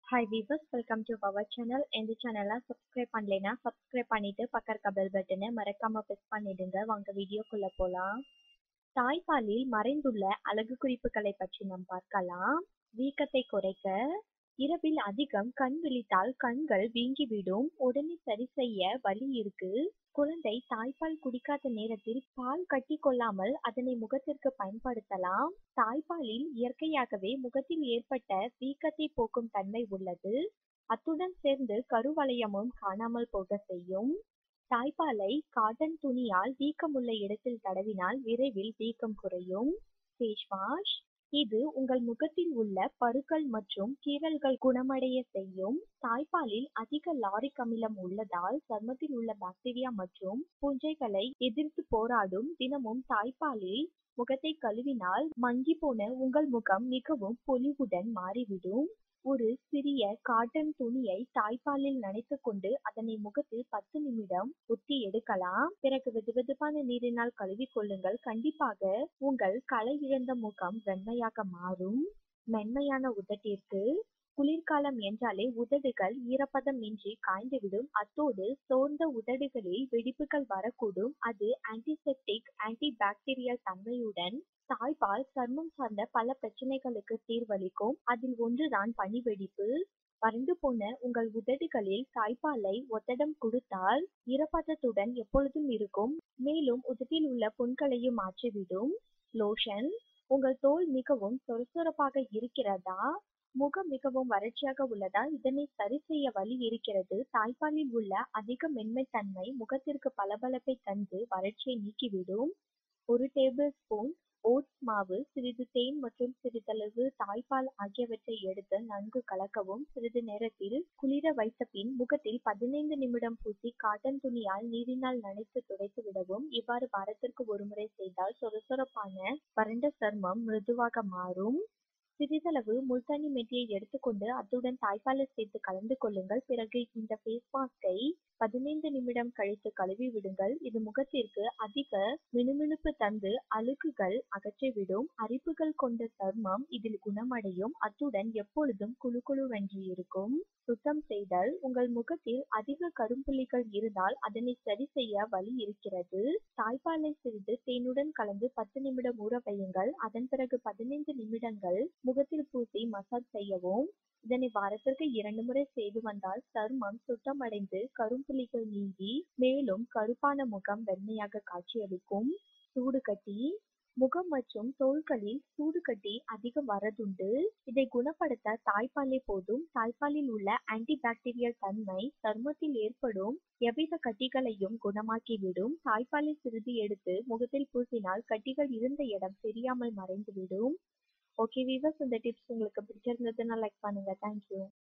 hi viewers welcome to power channel இந்த சேனலை subscribe பண்ணலைன்னா சப்ஸ்கிரைப் பண்ணிட்டு பக்கம் இருக்க பெல் பட்டனை மறக்காம ப்ரெஸ் பண்ணிடுங்க வாங்க வீடியோக்குள்ள போலாம் தாய்ப்பாலில் மறைந்துள்ள அழகு குறிப்புகளை பற்றி நாம் பார்க்கலாம் வீக்கத்தை குறைக்க இரவில் அதிகம் கண் விழித்தால் கண்கள் வீங்கிவிடும் உடனே சரி செய்ய வழி இருக்கு குழந்தை தாய்ப்பால் குடிக்காத நேரத்தில் பால் கட்டி கொள்ளாமல் அதனை முகத்திற்கு பயன்படுத்தலாம் தாய்ப்பாலில் இயற்கையாகவே முகத்தில் ஏற்பட்ட வீக்கத்தை போக்கும் தன்மை உள்ளது அத்துடன் சேர்ந்து கருவளையமும் காணாமல் போக செய்யும் தாய்ப்பாலை காட்டன் துணியால் வீக்கமுள்ள இடத்தில் தடவினால் விரைவில் வீக்கம் குறையும் ஃபேஸ் வாஷ் இது உங்கள் முகத்தில் உள்ள பருக்கள் மற்றும் கீறல்கள் குணமடைய செய்யும் தாய்ப்பாலில் அதிக லாரிக் அமிலம் உள்ளதால் சருமத்தில் உள்ள பாக்டீரியா மற்றும் பூஞ்சைகளை எதிர்த்து போராடும் தினமும் தாய்ப்பாலில் முகத்தை கழுவினால் மங்கி போன உங்கள் முகம் மிகவும் பொலிவுடன் மாறிவிடும் ஒரு சிறிய காட்டன் துணியை தாய்ப்பாலில் நனைத்து கொண்டு அதனை முகத்தில் பத்து நிமிடம் ஒத்தி எடுக்கலாம் பிறகு வெதுவெதுப்பான நீரினால் கழுவி கொள்ளுங்கள் கண்டிப்பாக உங்கள் களை இழந்த முகம் வெண்மையாக மாறும் மென்மையான உதட்டிற்கு குளிர்காலம் என்றாலே உதடுகள் ஈரப்பதம் இன்றி காய்ந்துவிடும் அத்தோடு சோர்ந்த உதடுகளில் வெடிப்புகள் வரக்கூடும் அது ஆன்டிசெப்டிக் ஆன்டி பாக்டீரியல் தன்மையுடன் தாய்ப்பால் சர்மம் சார்ந்த பல பிரச்சனைகளுக்கு தீர்வளிக்கும் அதில் ஒன்றுதான் பனி வெடிப்பு வறண்டு போன உங்கள் உதடுகளில் தாய்ப்பாலை ஒத்தடம் கொடுத்தால் ஈரப்பதத்துடன் எப்பொழுதும் இருக்கும் மேலும் உதட்டில் உள்ள புண்களையும் மாற்றிவிடும் லோஷன் உங்கள் தோல் மிகவும் சொரசொரப்பாக இருக்கிறதா முகம் மிகவும் வறட்சியாக உள்ளதா இதனை சரி செய்ய வழி இருக்கிறது தாய்ப்பாலில் உள்ள அதிக மென்மைத்தன்மை முகத்திற்கு பளபளப்பை தந்து வறட்சியை நீக்கிவிடும் ஒரு டேபிள் ஸ்பூன் ஓட்ஸ் மாவு சிறிது தேன் மற்றும் சிறிதளவு தாய்ப்பால் ஆகியவற்றை எடுத்து நன்கு கலக்கவும் சிறிது நேரத்தில் குளிர வைத்த பின் முகத்தில் பதினைந்து நிமிடம் பூசி காட்டன் துணியால் நீரினால் நனைத்து துடைத்து விடவும் இவ்வாறு வாரத்திற்கு ஒருமுறை செய்தால் சொரசொரப்பான வறண்ட சர்மம் மிருதுவாக மாறும் சிறிதளவு முல்தானி மெட்டியை எடுத்துக்கொண்டு அத்துடன் தாய்ப்பாலை சேர்த்து கலந்து கொள்ளுங்கள் பிறகு இந்த ஃபேஸ் மாஸ்கை பதினைந்து நிமிடம் கழித்து கழுவி விடுங்கள் இது முகத்திற்கு அதிக மினுமினுப்பு தந்து அழுக்குகள் அகற்றிவிடும் அரிப்புகள் கொண்ட சர்மம் இதில் குணமடையும் அத்துடன் எப்பொழுதும் குழு குழுவென்று இருக்கும் சுத்தம் செய்தல் உங்கள் முகத்தில் அதிக கரும்புள்ளிகள் இருந்தால் அதனை சரி செய்ய வழி இருக்கிறது தாய்ப்பாலை சிறிது தேனுடன் கலந்து பத்து நிமிடம் ஊற வையுங்கள் அதன் பிறகு பதினைந்து நிமிடங்கள் முகத்தில் பூசி மசாஜ் செய்யவும் இதனை வாரத்திற்கு இரண்டு முறை செய்து வந்தால் சருமம் சுத்தமடைந்து கரும்புள்ளிகள் நீங்கி மேலும் கருப்பான முகம் வெண்மையாக காட்சியளிக்கும் சூடு கட்டி முகம் மற்றும் தோள்களில் சூடு கட்டி அதிகம் வரதுண்டு இதை குணப்படுத்த தாய்ப்பாலே போதும் தாய்ப்பாலில் உள்ள ஆன்டி பாக்டீரியல் தன்மை சருமத்தில் ஏற்படும் எவ்வித கட்டிகளையும் குணமாக்கிவிடும் தாய்ப்பாலை சிறிது எடுத்து முகத்தில் பூசினால் கட்டிகள் இருந்த இடம் தெரியாமல் மறைந்துவிடும் ஓகே வீவர்ஸ் இந்த டிப்ஸ் உங்களுக்கு பிடிச்சிருந்ததுன்னா லைக் பண்ணுங்க தேங்க்யூ